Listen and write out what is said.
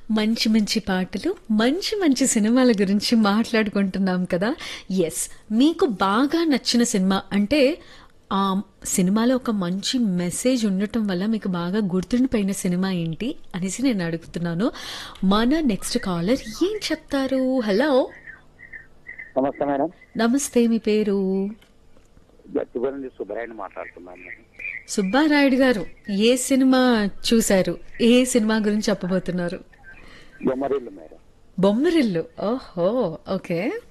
మంచి మంచి పాటలు మంచి మంచి సినిమాల గురించి మాట్లాడుకుంటున్నాం కదా ఎస్ మీకు బాగా నచ్చిన సినిమా అంటే ఆ సినిమాలో ఒక మంచి మెసేజ్ ఉండటం వల్ల మీకు బాగా గుర్తుండిపోయిన సినిమా ఏంటి అనేసి నేను అడుగుతున్నాను మన నెక్స్ట్ కాలర్ ఏం చెప్తారు హలో నమస్తే మేడం నమస్తే మీ పేరు గచ్చిబౌలి నుంచి సుబ్బరాయని మాట్లాడుతున్నాను మేడం సుబ్బారాయుడు గారు ఏ సినిమా చూశారు ఏ సినిమా గురించి చెప్పబోతున్నారు బొమ్మరిల్లు మేడం బొమ్మరిల్లు ఓహో ఓకే